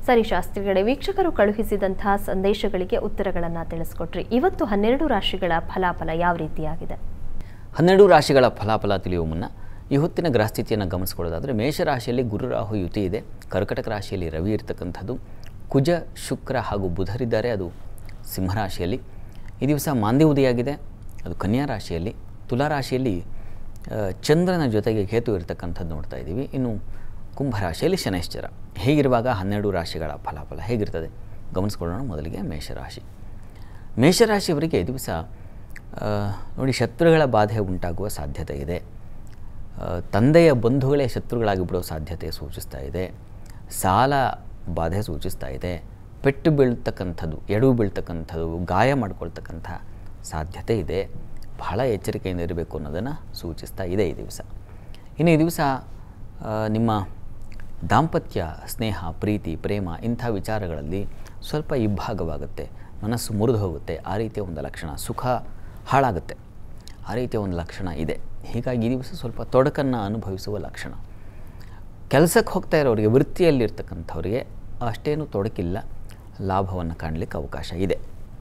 ಸರಿ ಶಾಸ್ತ್ರಿಗಳೇ ವೀಕ್ಷಕರು ಕಳುಹಿಸಿದಂತಹ ಸಂದೇಶಗಳಿಗೆ ಉತ್ತರಗಳನ್ನು ತಿಳಿಸ್ಕೊಟ್ರಿ ಇವತ್ತು ಹನ್ನೆರಡು ರಾಶಿಗಳ ಫಲಾಫಲ ಯಾವ ರೀತಿಯಾಗಿದೆ ಹನ್ನೆರಡು ರಾಶಿಗಳ ಫಲಾಫಲ ತಿಳಿಯುವ ಮುನ್ನ ಈ ಹೊತ್ತಿನ ಗ್ರಹಸ್ಥಿತಿಯನ್ನು ಗಮನಿಸ್ಕೊಳ್ಳೋದಾದರೆ ಮೇಷರಾಶಿಯಲ್ಲಿ ಗುರು ರಾಹು ಯುತಿ ಇದೆ ಕರ್ಕಟಕ ರಾಶಿಯಲ್ಲಿ ರವಿ ಇರತಕ್ಕಂಥದ್ದು ಕುಜ ಶುಕ್ರ ಹಾಗೂ ಬುಧರಿದ್ದಾರೆ ಅದು ಸಿಂಹರಾಶಿಯಲ್ಲಿ ಈ ದಿವಸ ಮಾಂದಿ ಉದಯಾಗಿದೆ ಅದು ಕನ್ಯಾ ರಾಶಿಯಲ್ಲಿ ತುಲಾ ರಾಶಿಯಲ್ಲಿ ಆ, ಚಂದ್ರನ ಜೊತೆಗೆ ಕೇತು ಇರತಕ್ಕಂಥದ್ದು ನೋಡ್ತಾ ಇದ್ದೀವಿ ಇನ್ನು ಕುಂಭರಾಶಿಯಲ್ಲಿ ಶನೈಶ್ಚರ ಹೀಗಿರುವಾಗ ಹನ್ನೆರಡು ರಾಶಿಗಳ ಫಲಾಫಲ ಹೇಗಿರ್ತದೆ ಗಮನಿಸ್ಕೊಳ್ಳೋಣ ಮೊದಲಿಗೆ ಮೇಷರಾಶಿ ಮೇಷರಾಶಿಯವರಿಗೆ ಈ ದಿವಸ ಆ, ನೋಡಿ ಶತ್ರುಗಳ ಬಾಧೆ ಉಂಟಾಗುವ ಸಾಧ್ಯತೆ ಇದೆ ಆ, ತಂದೆಯ ಬಂಧುಗಳೇ ಶತ್ರುಗಳಾಗಿ ಬಿಡೋ ಸಾಧ್ಯತೆ ಸೂಚಿಸ್ತಾ ಇದೆ ಸಾಲ ಬಾಧೆ ಸೂಚಿಸ್ತಾ ಇದೆ ಪೆಟ್ಟು ಬೀಳ್ತಕ್ಕಂಥದ್ದು ಎಡವು ಬೀಳ್ತಕ್ಕಂಥದ್ದು ಗಾಯ ಮಾಡ್ಕೊಳ್ತಕ್ಕಂಥ ಸಾಧ್ಯತೆ ಇದೆ ಬಹಳ ಎಚ್ಚರಿಕೆಯಿಂದ ಇರಬೇಕು ಅನ್ನೋದನ್ನು ಸೂಚಿಸ್ತಾ ಇದೆ ಈ ದಿವಸ ಇನ್ನು ಈ ದಿವಸ ಆ, ನಿಮ್ಮ ದಾಂಪತ್ಯ ಸ್ನೇಹ ಪ್ರೀತಿ ಪ್ರೇಮ ಇಂಥ ವಿಚಾರಗಳಲ್ಲಿ ಸ್ವಲ್ಪ ಇಬ್ಬಾಗವಾಗುತ್ತೆ ಮನಸ್ಸು ಮುರಿದು ಹೋಗುತ್ತೆ ಆ ರೀತಿಯ ಒಂದು ಲಕ್ಷಣ ಸುಖ ಹಾಳಾಗುತ್ತೆ ಆ ರೀತಿಯ ಒಂದು ಲಕ್ಷಣ ಇದೆ ಹೀಗಾಗಿ ಈ ದಿವಸ ಸ್ವಲ್ಪ ತೊಡಕನ್ನು ಅನುಭವಿಸುವ ಲಕ್ಷಣ ಕೆಲಸಕ್ಕೆ ಹೋಗ್ತಾ ಇರೋರಿಗೆ ವೃತ್ತಿಯಲ್ಲಿರ್ತಕ್ಕಂಥವ್ರಿಗೆ ಅಷ್ಟೇನು ತೊಡಕಿಲ್ಲ ಲಾಭವನ್ನು ಕಾಣಲಿಕ್ಕೆ ಅವಕಾಶ ಇದೆ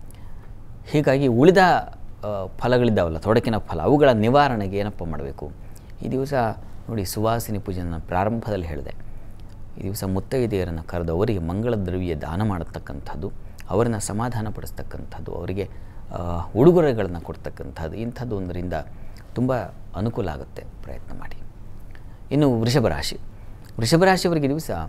ಹೀಗಾಗಿ ಉಳಿದ ಆ, ಫಲಗಳಿದ್ದಾವಲ್ಲ ತೊಡಕಿನ ಫಲ ಅವುಗಳ ನಿವಾರಣೆಗೆ ಏನಪ್ಪ ಮಾಡಬೇಕು ಈ ದಿವಸ ನೋಡಿ ಸುವಾಸಿನಿ ಪೂಜೆನ ಪ್ರಾರಂಭದಲ್ಲಿ ಹೇಳಿದೆ ಈ ದಿವಸ ಮುತ್ತೈದೆಯರನ್ನು ಕರೆದು ಅವರಿಗೆ ಮಂಗಳ ದ್ರವ್ಯ ದಾನ ಮಾಡತಕ್ಕಂಥದ್ದು ಅವರನ್ನು ಸಮಾಧಾನ ಪಡಿಸ್ತಕ್ಕಂಥದ್ದು ಅವರಿಗೆ ಆ, ಉಡುಗೊರೆಗಳನ್ನು ಕೊಡ್ತಕ್ಕಂಥದ್ದು ಇಂಥದ್ದು ಒಂದರಿಂದ ತುಂಬ ಅನುಕೂಲ ಆಗುತ್ತೆ ಪ್ರಯತ್ನ ಮಾಡಿ ಇನ್ನು ವೃಷಭ ರಾಶಿ ವೃಷಭ ರಾಶಿಯವರಿಗೆ ಈ ದಿವಸ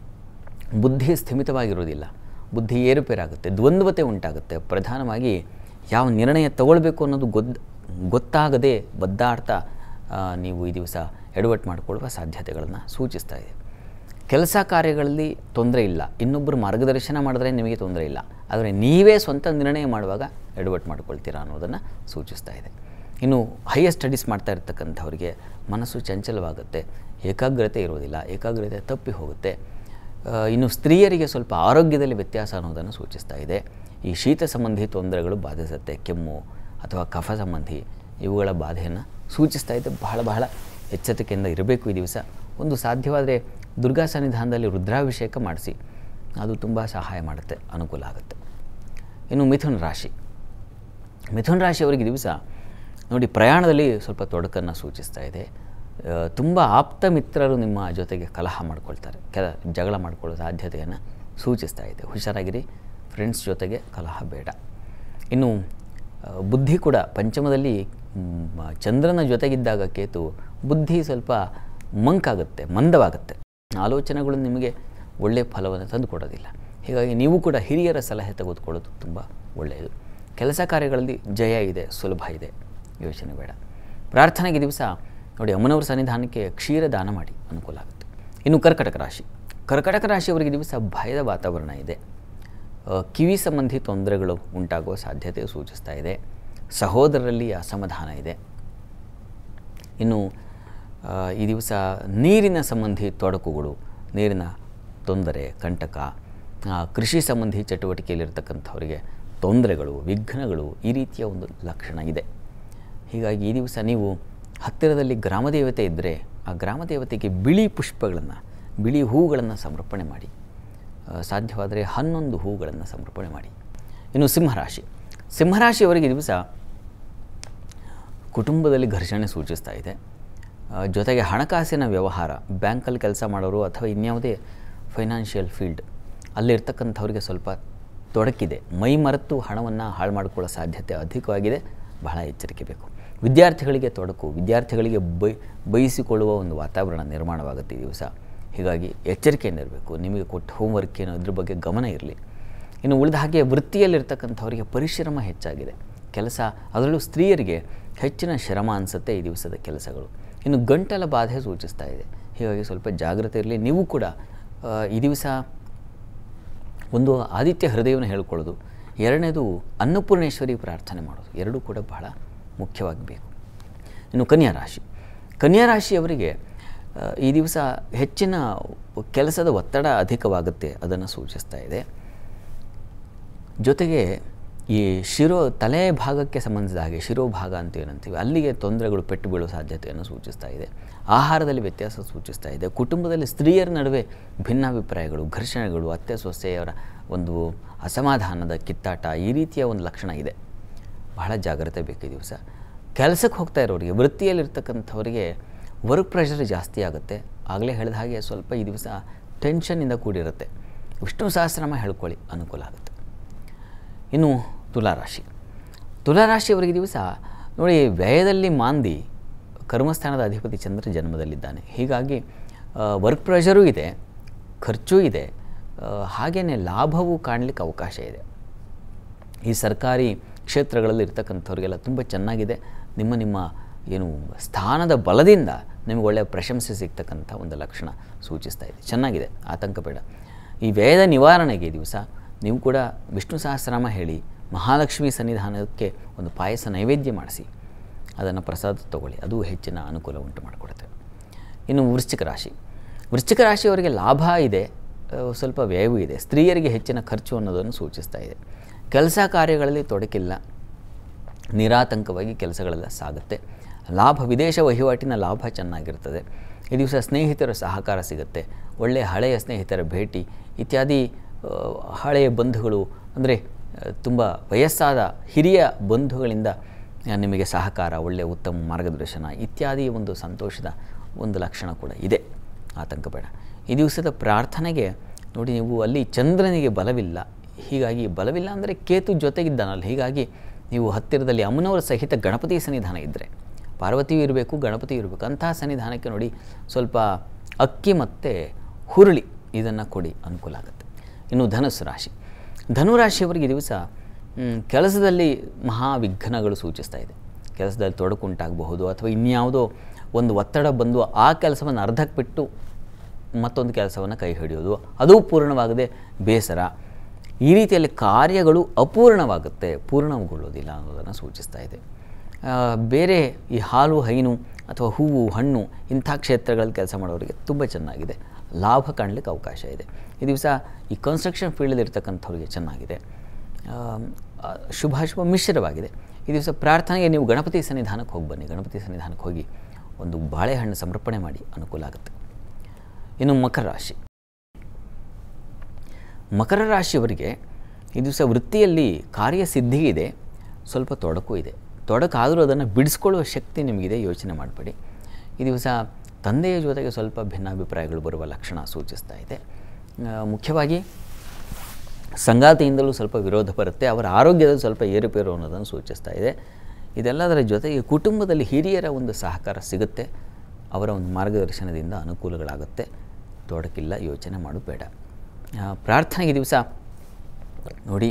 ಬುದ್ಧಿ ಸ್ಥಿಮಿತವಾಗಿರೋದಿಲ್ಲ ಬುದ್ಧಿ ಏರುಪೇರಾಗುತ್ತೆ ದ್ವಂದ್ವತೆ ಉಂಟಾಗುತ್ತೆ ಪ್ರಧಾನವಾಗಿ ಯಾವ ನಿರ್ಣಯ ತಗೊಳ್ಬೇಕು ಅನ್ನೋದು ಗೊದ್ ಗೊತ್ತಾಗದೆ ಬದ್ದಾಡ್ತಾ ಆ, ನೀವು ಈ ದಿವಸ ಎಡವಟ್ಟು ಮಾಡಿಕೊಳ್ಳುವ ಸಾಧ್ಯತೆಗಳನ್ನು ಸೂಚಿಸ್ತಾ ಇದೆ ಕೆಲಸ ಕಾರ್ಯಗಳಲ್ಲಿ ತೊಂದರೆ ಇಲ್ಲ ಇನ್ನೊಬ್ಬರು ಮಾರ್ಗದರ್ಶನ ಮಾಡಿದ್ರೆ ನಿಮಗೆ ತೊಂದರೆ ಇಲ್ಲ ಆದರೆ ನೀವೇ ಸ್ವಂತ ನಿರ್ಣಯ ಮಾಡುವಾಗ ಎಡವಟ್ಟು ಮಾಡ್ಕೊಳ್ತೀರಾ ಅನ್ನೋದನ್ನು ಸೂಚಿಸ್ತಾ ಇದೆ ಇನ್ನು ಹೈಯರ್ ಸ್ಟಡೀಸ್ ಮಾಡ್ತಾ ಇರ್ತಕ್ಕಂಥವ್ರಿಗೆ ಮನಸ್ಸು ಚಂಚಲವಾಗುತ್ತೆ ಏಕಾಗ್ರತೆ ಇರೋದಿಲ್ಲ ಏಕಾಗ್ರತೆ ತಪ್ಪಿ ಹೋಗುತ್ತೆ ಆ, ಇನ್ನು ಸ್ತ್ರೀಯರಿಗೆ ಸ್ವಲ್ಪ ಆರೋಗ್ಯದಲ್ಲಿ ವ್ಯತ್ಯಾಸ ಅನ್ನೋದನ್ನು ಸೂಚಿಸ್ತಾ ಇದೆ ಈ ಶೀತ ಸಂಬಂಧಿ ತೊಂದರೆಗಳು ಬಾಧಿಸುತ್ತೆ ಕೆಮ್ಮು ಅಥವಾ ಕಫ ಸಂಬಂಧಿ ಇವುಗಳ ಬಾಧೆಯನ್ನು ಸೂಚಿಸ್ತಾ ಇದೆ ಬಹಳ ಬಹಳ ಎಚ್ಚರಿಕೆಯಿಂದ ಇರಬೇಕು ಈ ದಿವಸ ಒಂದು ಸಾಧ್ಯವಾದರೆ ದುರ್ಗಾ ಸನ್ನಿಧಾನದಲ್ಲಿ ರುದ್ರಾಭಿಷೇಕ ಮಾಡಿಸಿ ಅದು ತುಂಬ ಸಹಾಯ ಮಾಡುತ್ತೆ ಅನುಕೂಲ ಆಗುತ್ತೆ ಇನ್ನು ಮಿಥುನ ರಾಶಿ ಮಿಥುನ ರಾಶಿಯವರಿಗೆ ಈ ದಿವಸ ನೋಡಿ ಪ್ರಯಾಣದಲ್ಲಿ ಸ್ವಲ್ಪ ತೊಡಕನ್ನು ಸೂಚಿಸ್ತಾ ಇದೆ ತುಂಬ ಆಪ್ತ ಮಿತ್ರರು ನಿಮ್ಮ ಜೊತೆಗೆ ಕಲಹ ಮಾಡ್ಕೊಳ್ತಾರೆ ಕೆಲ ಜಗಳ ಮಾಡ್ಕೊಳ್ಳೋ ಸಾಧ್ಯತೆಯನ್ನು ಸೂಚಿಸ್ತಾ ಇದೆ ಹುಷಾರಾಗಿರಿ ಫ್ರೆಂಡ್ಸ್ ಜೊತೆಗೆ ಕಲಹ ಬೇಡ ಇನ್ನು ಆ, ಬುದ್ಧಿ ಕೂಡ ಪಂಚಮದಲ್ಲಿ ಮ್, ಚಂದ್ರನ ಜೊತೆಗಿದ್ದಾಗ ಕೇತು ಬುದ್ಧಿ ಸ್ವಲ್ಪ ಮಂಕಾಗುತ್ತೆ ಮಂದವಾಗುತ್ತೆ ಆಲೋಚನೆಗಳು ನಿಮಗೆ ಒಳ್ಳೆಯ ಫಲವನ್ನು ತಂದು ಕೊಡೋದಿಲ್ಲ ಹೀಗಾಗಿ ನೀವು ಕೂಡ ಹಿರಿಯರ ಸಲಹೆ ತೆಗೆದುಕೊಳ್ಳೋದು ತುಂಬ ಒಳ್ಳೆಯದು ಕೆಲಸ ಕಾರ್ಯಗಳಲ್ಲಿ ಜಯ ಇದೆ ಸುಲಭ ಇದೆ ಯೋಚನೆ ಬೇಡ ಪ್ರಾರ್ಥನೆಗೆ ದಿವಸ ನೋಡಿ ಅಮ್ಮನವರ ಸನ್ನಿಧಾನಕ್ಕೆ ಕ್ಷೀರ ದಾನ ಮಾಡಿ ಅನುಕೂಲ ಆಗುತ್ತೆ ಇನ್ನು ಕರ್ಕಟಕ ರಾಶಿ ಕರ್ಕಟಕ ರಾಶಿಯವರಿಗೆ ದಿವಸ ಭಯದ ವಾತಾವರಣ ಇದೆ ಆ, ಕಿವಿ ಸಂಬಂಧಿ ತೊಂದರೆಗಳು ಉಂಟಾಗುವ ಸಾಧ್ಯತೆ ಸೂಚಿಸ್ತಾ ಇದೆ ಸಹೋದರರಲ್ಲಿ ಅಸಮಾಧಾನ ಇದೆ ಇನ್ನು ಆ, ಈ ದಿವಸ ನೀರಿನ ಸಂಬಂಧಿ ತೊಡಕುಗಳು ನೀರಿನ ತೊಂದರೆ ಕಂಟಕ ಆ, ಕೃಷಿ ಸಂಬಂಧಿ ಚಟುವಟಿಕೆಯಲ್ಲಿರ್ತಕ್ಕಂಥವರಿಗೆ ತೊಂದರೆಗಳು ವಿಘ್ನಗಳು ಈ ರೀತಿಯ ಒಂದು ಲಕ್ಷಣ ಇದೆ ಹೀಗಾಗಿ ಈ ದಿವಸ ನೀವು ಹತ್ತಿರದಲ್ಲಿ ಗ್ರಾಮದೇವತೆ ಇದ್ದರೆ ಆ ಗ್ರಾಮದೇವತೆಗೆ ಬಿಳಿ ಪುಷ್ಪಗಳನ್ನು ಬಿಳಿ ಹೂಗಳನ್ನು ಸಮರ್ಪಣೆ ಮಾಡಿ ಆ, ಸಾಧ್ಯವಾದರೆ ಹನ್ನೊಂದು ಹೂಗಳನ್ನು ಸಮರ್ಪಣೆ ಮಾಡಿ ಇನ್ನು ಸಿಂಹರಾಶಿ ಸಿಂಹರಾಶಿಯವರಿಗೆ ಈ ದಿವಸ ಕುಟುಂಬದಲ್ಲಿ ಘರ್ಷಣೆ ಸೂಚಿಸ್ತಾ ಇದೆ ಆ, ಜೊತೆಗೆ ಹಣಕಾಸಿನ ವ್ಯವಹಾರ ಬ್ಯಾಂಕಲ್ಲಿ ಕೆಲಸ ಮಾಡೋರು ಅಥವಾ ಇನ್ಯಾವುದೇ ಫೈನಾನ್ಷಿಯಲ್ ಫೀಲ್ಡ್ ಅಲ್ಲಿರ್ತಕ್ಕಂಥವ್ರಿಗೆ ಸ್ವಲ್ಪ ತೊಡಕಿದೆ ಮೈ ಮರೆತು ಹಣವನ್ನು ಹಾಳು ಮಾಡಿಕೊಳ್ಳೋ ಸಾಧ್ಯತೆ ಅಧಿಕವಾಗಿದೆ ಬಹಳ ಎಚ್ಚರಿಕೆ ಬೇಕು ವಿದ್ಯಾರ್ಥಿಗಳಿಗೆ ತೊಡಕು ವಿದ್ಯಾರ್ಥಿಗಳಿಗೆ ಬೈ ಬಯಸಿಕೊಳ್ಳುವ ಒಂದು ವಾತಾವರಣ ನಿರ್ಮಾಣವಾಗುತ್ತೆ ಈ ದಿವಸ ಹೀಗಾಗಿ ಎಚ್ಚರಿಕೆಯಿಂದ ಇರಬೇಕು ನಿಮಗೆ ಕೊಟ್ಟ ಹೋಮ್ವರ್ಕ್ ಏನೋ ಇದ್ರ ಬಗ್ಗೆ ಗಮನ ಇರಲಿ ಇನ್ನು ಉಳಿದ ಹಾಗೆ ವೃತ್ತಿಯಲ್ಲಿರ್ತಕ್ಕಂಥವರಿಗೆ ಪರಿಶ್ರಮ ಹೆಚ್ಚಾಗಿದೆ ಕೆಲಸ ಅದರಲ್ಲೂ ಸ್ತ್ರೀಯರಿಗೆ ಹೆಚ್ಚಿನ ಶ್ರಮ ಅನಿಸುತ್ತೆ ಈ ದಿವಸದ ಕೆಲಸಗಳು ಇನ್ನು ಗಂಟಲ ಬಾಧೆ ಸೂಚಿಸ್ತಾ ಇದೆ ಹೀಗಾಗಿ ಸ್ವಲ್ಪ ಜಾಗ್ರತೆ ಇರಲಿ ನೀವು ಕೂಡ ಆ, ಈ ದಿವಸ ಒಂದು ಆದಿತ್ಯ ಹೃದಯವನ್ನು ಹೇಳ್ಕೊಳ್ಳೋದು ಎರಡನೇದು ಅನ್ನಪೂರ್ಣೇಶ್ವರಿ ಪ್ರಾರ್ಥನೆ ಮಾಡೋದು ಎರಡೂ ಕೂಡ ಬಹಳ ಮುಖ್ಯವಾಗಿ ಬೇಕು ಇನ್ನು ಕನ್ಯಾ ರಾಶಿ ಕನ್ಯಾ ರಾಶಿಯವರಿಗೆ ಆ, ಈ ದಿವಸ ಹೆಚ್ಚಿನ ಕೆಲಸದ ಒತ್ತಡ ಅಧಿಕವಾಗುತ್ತೆ ಅದನ್ನು ಸೂಚಿಸ್ತಾ ಇದೆ ಜೊತೆಗೆ ಈ ಶಿರೋ ತಲೆ ಭಾಗಕ್ಕೆ ಸಂಬಂಧಿಸಿದ ಹಾಗೆ ಶಿರೋಭಾಗ ಅಂತ ಏನಂತೀವಿ ಅಲ್ಲಿಗೆ ತೊಂದರೆಗಳು ಪೆಟ್ಟು ಬೀಳುವ ಸಾಧ್ಯತೆಯನ್ನು ಸೂಚಿಸ್ತಾ ಇದೆ ಆಹಾರದಲ್ಲಿ ವ್ಯತ್ಯಾಸ ಸೂಚಿಸ್ತಾ ಇದೆ ಕುಟುಂಬದಲ್ಲಿ ಸ್ತ್ರೀಯರ ನಡುವೆ ಭಿನ್ನಾಭಿಪ್ರಾಯಗಳು ಘರ್ಷಣೆಗಳು ಅತ್ತೆ ಸೊಸೆಯವರ ಒಂದು ಅಸಮಾಧಾನದ ಕಿತ್ತಾಟ ಈ ರೀತಿಯ ಒಂದು ಲಕ್ಷಣ ಇದೆ ಬಹಳ ಜಾಗ್ರತೆ ಬೇಕು ಈ ದಿವಸ ಕೆಲಸಕ್ಕೆ ಹೋಗ್ತಾ ಇರೋರಿಗೆ ವೃತ್ತಿಯಲ್ಲಿರ್ತಕ್ಕಂಥವರಿಗೆ ವರ್ಕ್ ಪ್ರೆಷರ್ ಜಾಸ್ತಿ ಆಗುತ್ತೆ ಆಗಲೇ ಹೇಳಿದ ಹಾಗೆ ಸ್ವಲ್ಪ ಈ ದಿವಸ ಟೆನ್ಷನ್ನಿಂದ ಕೂಡಿರುತ್ತೆ ವಿಷ್ಣು ಸಹಸ್ರನಾಮ ಹೇಳ್ಕೊಳ್ಳಿ ಅನುಕೂಲ ಆಗುತ್ತೆ ಇನ್ನು ತುಲಾರಾಶಿ ತುಲಾರಾಶಿಯವರಿಗೆ ದಿವಸ ನೋಡಿ ವ್ಯಯದಲ್ಲಿ ಮಾಂದಿ ಕರ್ಮಸ್ಥಾನದ ಅಧಿಪತಿ ಚಂದ್ರ ಜನ್ಮದಲ್ಲಿದ್ದಾನೆ ಹೀಗಾಗಿ ವರ್ಕ್ ಪ್ರೆಷರೂ ಇದೆ ಖರ್ಚೂ ಇದೆ ಹಾಗೆಯೇ ಲಾಭವೂ ಕಾಣಲಿಕ್ಕೆ ಅವಕಾಶ ಇದೆ ಈ ಸರ್ಕಾರಿ ಕ್ಷೇತ್ರಗಳಲ್ಲಿ ಇರ್ತಕ್ಕಂಥವ್ರಿಗೆಲ್ಲ ತುಂಬ ಚೆನ್ನಾಗಿದೆ ನಿಮ್ಮ ನಿಮ್ಮ ಏನು ಸ್ಥಾನದ ಬಲದಿಂದ ನಿಮಗೆ ಒಳ್ಳೆಯ ಪ್ರಶಂಸೆ ಸಿಗ್ತಕ್ಕಂಥ ಒಂದು ಲಕ್ಷಣ ಸೂಚಿಸ್ತಾ ಇದೆ ಚೆನ್ನಾಗಿದೆ ಆತಂಕ ಬೇಡ ಈ ವ್ಯಯದ ನಿವಾರಣೆಗೆ ಈ ದಿವಸ ನೀವು ಕೂಡ ವಿಷ್ಣು ಸಹಸ್ರನಾಮ ಹೇಳಿ ಮಹಾಲಕ್ಷ್ಮಿ ಸನ್ನಿಧಾನಕ್ಕೆ ಒಂದು ಪಾಯಸ ನೈವೇದ್ಯ ಮಾಡಿಸಿ ಅದನ್ನು ಪ್ರಸಾದ ತಗೊಳ್ಳಿ ಅದು ಹೆಚ್ಚಿನ ಅನುಕೂಲ ಉಂಟು ಮಾಡಿಕೊಡುತ್ತೆ ಇನ್ನು ವೃಶ್ಚಿಕ ರಾಶಿ ವೃಶ್ಚಿಕ ರಾಶಿಯವರಿಗೆ ಲಾಭ ಇದೆ ಆ, ಸ್ವಲ್ಪ ವ್ಯಯವೂ ಇದೆ ಸ್ತ್ರೀಯರಿಗೆ ಹೆಚ್ಚಿನ ಖರ್ಚು ಅನ್ನೋದನ್ನು ಸೂಚಿಸ್ತಾ ಇದೆ ಕೆಲಸ ಕಾರ್ಯಗಳಲ್ಲಿ ತೊಡಕಿಲ್ಲ ನಿರಾತಂಕವಾಗಿ ಕೆಲಸಗಳೆಲ್ಲ ಸಾಗುತ್ತೆ ಲಾಭ ವಿದೇಶ ವಹಿವಾಟಿನ ಲಾಭ ಚೆನ್ನಾಗಿರ್ತದೆ ಈ ದಿವಸ ಸ್ನೇಹಿತರ ಸಹಕಾರ ಸಿಗುತ್ತೆ ಒಳ್ಳೆಯ ಹಳೆಯ ಸ್ನೇಹಿತರ ಭೇಟಿ ಇತ್ಯಾದಿ ಆ, ಹಳೆಯ ಬಂಧುಗಳು ಅಂದರೆ ತುಂಬ ವಯಸ್ಸಾದ ಹಿರಿಯ ಬಂಧುಗಳಿಂದ ಆ, ನಿಮಗೆ ಸಹಕಾರ ಒಳ್ಳೆಯ ಉತ್ತಮ ಮಾರ್ಗದರ್ಶನ ಇತ್ಯಾದಿ ಒಂದು ಸಂತೋಷದ ಒಂದು ಲಕ್ಷಣ ಕೂಡ ಇದೆ ಆತಂಕ ಬೇಡ ಈ ದಿವಸದ ಪ್ರಾರ್ಥನೆಗೆ ನೋಡಿ ನೀವು ಅಲ್ಲಿ ಚಂದ್ರನಿಗೆ ಬಲವಿಲ್ಲ ಹೀಗಾಗಿ ಬಲವಿಲ್ಲ ಅಂದರೆ ಕೇತು ಜೊತೆಗಿದ್ದಾನಲ್ಲ ಹೀಗಾಗಿ ನೀವು ಹತ್ತಿರದಲ್ಲಿ ಅಮ್ಮನವರ ಸಹಿತ ಗಣಪತಿ ಸನ್ನಿಧಾನ ಇದ್ದರೆ ಪಾರ್ವತಿಯೂ ಇರಬೇಕು ಗಣಪತಿಯೂ ಇರಬೇಕು ಅಂತಹ ಸನ್ನಿಧಾನಕ್ಕೆ ನೋಡಿ ಸ್ವಲ್ಪ ಅಕ್ಕಿ ಮತ್ತು ಹುರುಳಿ ಇದನ್ನು ಕೊಡಿ ಅನುಕೂಲ ಆಗುತ್ತೆ ಇನ್ನು ಧನುಸ್ಸು ರಾಶಿ ಧನುರಾಶಿಯವರಿಗೆ ಈ ದಿವಸ ಮ್, ಕೆಲಸದಲ್ಲಿ ಮಹಾ ವಿಘ್ನಗಳು ಸೂಚಿಸ್ತಾ ಇದೆ ಕೆಲಸದಲ್ಲಿ ತೊಡಕುಂಟಾಗಬಹುದು ಅಥವಾ ಇನ್ಯಾವುದೋ ಒಂದು ಒತ್ತಡ ಬಂದು ಆ ಕೆಲಸವನ್ನು ಅರ್ಧಕ್ಕೆ ಬಿಟ್ಟು ಮತ್ತೊಂದು ಕೆಲಸವನ್ನು ಕೈ ಹಿಡಿಯೋದು ಅದು ಪೂರ್ಣವಾಗದೆ ಬೇಸರ ಈ ರೀತಿಯಲ್ಲಿ ಕಾರ್ಯಗಳು ಅಪೂರ್ಣವಾಗುತ್ತೆ ಪೂರ್ಣಗೊಳ್ಳೋದಿಲ್ಲ ಅನ್ನೋದನ್ನು ಸೂಚಿಸ್ತಾ ಇದೆ ಆ, ಬೇರೆ ಈ ಹಾಲು ಹೈನು ಅಥವಾ ಹೂವು ಹಣ್ಣು ಇಂಥ ಕ್ಷೇತ್ರಗಳಲ್ಲಿ ಕೆಲಸ ಮಾಡೋರಿಗೆ ತುಂಬ ಚೆನ್ನಾಗಿದೆ ಲಾಭ ಕಾಣಲಿಕ್ಕೆ ಅವಕಾಶ ಇದೆ ಈ ದಿವಸ ಈ ಕನ್ಸ್ಟ್ರಕ್ಷನ್ ಫೀಲ್ಡಲ್ಲಿ ಇರ್ತಕ್ಕಂಥವ್ರಿಗೆ ಚೆನ್ನಾಗಿದೆ ಆ, ಆ, ಶುಭಾಶುಭ ಮಿಶ್ರವಾಗಿದೆ ಈ ದಿವಸ ಪ್ರಾರ್ಥನೆಗೆ ನೀವು ಗಣಪತಿ ಸನ್ನಿಧಾನಕ್ಕೆ ಹೋಗಿ ಬನ್ನಿ ಗಣಪತಿ ಸನ್ನಿಧಾನಕ್ಕೆ ಹೋಗಿ ಒಂದು ಬಾಳೆಹಣ್ಣು ಸಮರ್ಪಣೆ ಮಾಡಿ ಅನುಕೂಲ ಆಗುತ್ತೆ ಇನ್ನು ಮಕರ ರಾಶಿ ಮಕರ ರಾಶಿಯವರಿಗೆ ಈ ದಿವಸ ವೃತ್ತಿಯಲ್ಲಿ ಕಾರ್ಯಸಿದ್ಧಿ ಇದೆ ಸ್ವಲ್ಪ ತೊಡಕು ಇದೆ ತೊಡಕಾದರೂ ಅದನ್ನು ಬಿಡಿಸ್ಕೊಳ್ಳುವ ಶಕ್ತಿ ನಿಮಗಿದೆ ಯೋಚನೆ ಮಾಡಬೇಡಿ ಈ ದಿವಸ ತಂದೆಯ ಜೊತೆಗೆ ಸ್ವಲ್ಪ ಭಿನ್ನಾಭಿಪ್ರಾಯಗಳು ಬರುವ ಲಕ್ಷಣ ಸೂಚಿಸ್ತಾ ಇದೆ ಆ, ಮುಖ್ಯವಾಗಿ ಸಂಗಾತಿಯಿಂದಲೂ ಸ್ವಲ್ಪ ವಿರೋಧ ಬರುತ್ತೆ ಅವರ ಆರೋಗ್ಯದಲ್ಲಿ ಸ್ವಲ್ಪ ಏರುಪೇರು ಅನ್ನೋದನ್ನು ಸೂಚಿಸ್ತಾ ಇದೆ ಇದೆಲ್ಲದರ ಜೊತೆಗೆ ಕುಟುಂಬದಲ್ಲಿ ಹಿರಿಯರ ಒಂದು ಸಹಕಾರ ಸಿಗುತ್ತೆ ಅವರ ಒಂದು ಮಾರ್ಗದರ್ಶನದಿಂದ ಅನುಕೂಲಗಳಾಗುತ್ತೆ ತೊಡಕಿಲ್ಲ ಯೋಚನೆ ಮಾಡೋದು ಬೇಡ ಆ, ಪ್ರಾರ್ಥನೆಗೆ ದಿವಸ ನೋಡಿ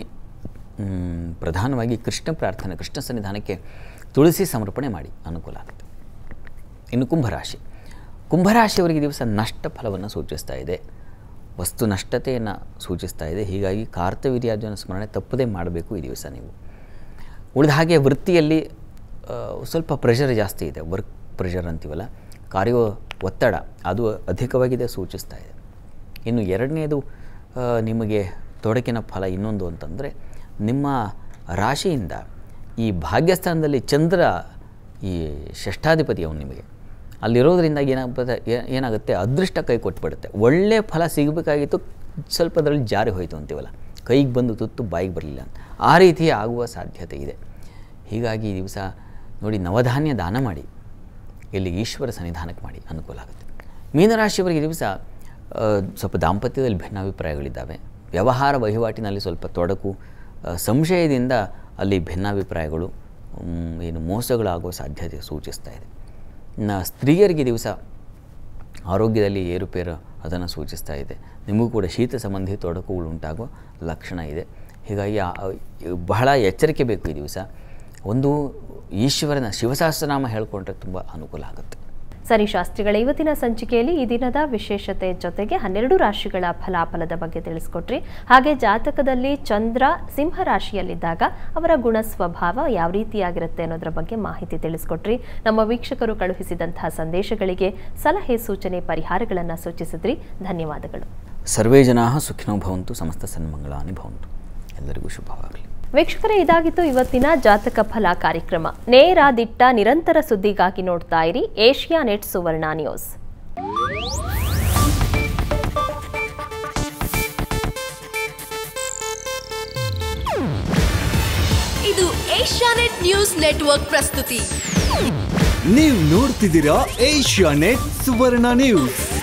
ಮ್, ಪ್ರಧಾನವಾಗಿ ಕೃಷ್ಣ ಪ್ರಾರ್ಥನೆ ಕೃಷ್ಣ ಸನ್ನಿಧಾನಕ್ಕೆ ತುಳಸಿ ಸಮರ್ಪಣೆ ಮಾಡಿ ಅನುಕೂಲ ಆಗುತ್ತೆ ಇನ್ನು ಕುಂಭರಾಶಿ ಕುಂಭರಾಶಿಯವರಿಗೆ ಈ ದಿವಸ ನಷ್ಟ ಫಲವನ್ನು ಸೂಚಿಸ್ತಾ ಇದೆ ವಸ್ತು ನಷ್ಟತೆಯನ್ನು ಸೂಚಿಸ್ತಾ ಇದೆ ಹೀಗಾಗಿ ಕಾರ್ತವೀರ್ಯಾರ್ಜುನ ಸ್ಮರಣೆ ತಪ್ಪದೇ ಮಾಡಬೇಕು ಈ ದಿವಸ ನೀವು ಉಳಿದ ಹಾಗೆ ವೃತ್ತಿಯಲ್ಲಿ ಆ, ಸ್ವಲ್ಪ ಪ್ರೆಷರ್ ಜಾಸ್ತಿ ಇದೆ ವರ್ಕ್ ಪ್ರೆಷರ್ ಅಂತೀವಲ್ಲ ಕಾರ್ಯ ಒತ್ತಡ ಅದು ಅಧಿಕವಾಗಿದೆ ಸೂಚಿಸ್ತಾ ಇದೆ ಇನ್ನು ಎರಡನೇದು ಆ, ನಿಮಗೆ ತೊಡಕಿನ ಫಲ ಇನ್ನೊಂದು ಅಂತಂದರೆ ನಿಮ್ಮ ರಾಶಿಯಿಂದ ಈ ಭಾಗ್ಯಸ್ಥಾನದಲ್ಲಿ ಚಂದ್ರ ಈ ಷಷ್ಠಾಧಿಪತಿ ಅವನು ನಿಮಗೆ ಅಲ್ಲಿರೋದ್ರಿಂದ ಏನಾಗ್ತದೆ ಏ- ಏನಾಗುತ್ತೆ ಅದೃಷ್ಟ ಕೈ ಕೊಟ್ಬಿಡುತ್ತೆ ಒಳ್ಳೆಯ ಫಲ ಸಿಗಬೇಕಾಗಿತ್ತು ಸ್ವಲ್ಪ ಅದರಲ್ಲಿ ಜಾರಿ ಹೋಯಿತು ಅಂತೀವಲ್ಲ ಕೈಗೆ ಬಂದು ತುತ್ತು ಬಾಯಿಗೆ ಬರಲಿಲ್ಲ ಅಂತ ಆ ರೀತಿ ಆಗುವ ಸಾಧ್ಯತೆ ಇದೆ ಹೀಗಾಗಿ ಈ ದಿವಸ ನೋಡಿ ನವಧಾನ್ಯ ದಾನ ಮಾಡಿ ಇಲ್ಲಿ ಈಶ್ವರ ಸನ್ನಿಧಾನಕ್ಕೆ ಮಾಡಿ ಅನುಕೂಲ ಆಗುತ್ತೆ ಮೀನರಾಶಿಯವರಿಗೆ ಈ ದಿವಸ ಆ, ಸ್ವಲ್ಪ ದಾಂಪತ್ಯದಲ್ಲಿ ಭಿನ್ನಾಭಿಪ್ರಾಯಗಳಿದ್ದಾವೆ ವ್ಯವಹಾರ ವಹಿವಾಟಿನಲ್ಲಿ ಸ್ವಲ್ಪ ತೊಡಕು ಆ, ಸಂಶಯದಿಂದ ಅಲ್ಲಿ ಭಿನ್ನಾಭಿಪ್ರಾಯಗಳು ಮ್, ಏನು ಮೋಸಗಳಾಗುವ ಸಾಧ್ಯತೆ ಸೂಚಿಸ್ತಾ ಇದೆ ಇನ್ನು ಸ್ತ್ರೀಯರಿಗೆ ಈ ದಿವಸ ಆರೋಗ್ಯದಲ್ಲಿ ಏರುಪೇರು ಅದನ್ನು ಸೂಚಿಸ್ತಾ ಇದೆ ನಿಮಗೂ ಕೂಡ ಶೀತ ಸಂಬಂಧಿ ತೊಡಕುಗಳು ಉಂಟಾಗೋ ಲಕ್ಷಣ ಇದೆ ಹೀಗಾಗಿ ಆ- ಬಹಳ ಎಚ್ಚರಿಕೆ ಬೇಕು ಈ ದಿವಸ ಒಂದು ಈಶ್ವರನ ಶಿವಸಹಸ್ರನಾಮ ಹೇಳಿಕೊಂಡ್ರೆ ತುಂಬ ಅನುಕೂಲ ಆಗುತ್ತೆ ಸರಿ ಶಾಸ್ತ್ರಿಗಳ ಇವತ್ತಿನ ಸಂಚಿಕೆಯಲ್ಲಿ ಈ ದಿನದ ವಿಶೇಷತೆ ಜೊತೆಗೆ ಹನ್ನೆರಡು ರಾಶಿಗಳ ಫಲಾಫಲದ ಬಗ್ಗೆ ತಿಳಿಸ್ಕೊಟ್ರಿ ಹಾಗೆ ಜಾತಕದಲ್ಲಿ ಚಂದ್ರ ಸಿಂಹ ರಾಶಿಯಲ್ಲಿದ್ದಾಗ ಅವರ ಗುಣ ಸ್ವಭಾವ ಯಾವ ರೀತಿಯಾಗಿರುತ್ತೆ ಅನ್ನೋದ್ರ ಬಗ್ಗೆ ಮಾಹಿತಿ ತಿಳಿಸ್ಕೊಟ್ರಿ ನಮ್ಮ ವೀಕ್ಷಕರು ಕಳುಹಿಸಿದಂತಹ ಸಂದೇಶಗಳಿಗೆ ಸಲಹೆ ಸೂಚನೆ ಪರಿಹಾರಗಳನ್ನು ಸೂಚಿಸಿದ್ರಿ ಧನ್ಯವಾದಗಳು ಸರ್ವೇ ಜನಾ ಸುಖಿನೋ ಭವಂತು ಸಮಸ್ತ ಸನ್ಮಂಗಳಾನಿ ಭವಂತು ಎಲ್ಲರಿಗೂ ಶುಭವಾಗಲಿ ವೀಕ್ಷಕರೇ ಇದಾಗಿತ್ತು ಇವತ್ತಿನ ಜಾತಕ ಫಲ ಕಾರ್ಯಕ್ರಮ ನೇರ ದಿಟ್ಟ ನಿರಂತರ ಸುದ್ದಿಗಾಗಿ ನೋಡ್ತಾ ಇರಿ ಏಷ್ಯಾ ನೆಟ್ ಸುವರ್ಣ ನ್ಯೂಸ್ ಇದು ಏಷ್ಯಾನೆಟ್ ನ್ಯೂಸ್ ನೆಟ್ವರ್ಕ್ ಪ್ರಸ್ತುತಿ ನೀವು ನೋಡ್ತಿದ್ದೀರಾ ಏಷ್ಯಾ ನೆಟ್ ಸುವರ್ಣ ನ್ಯೂಸ್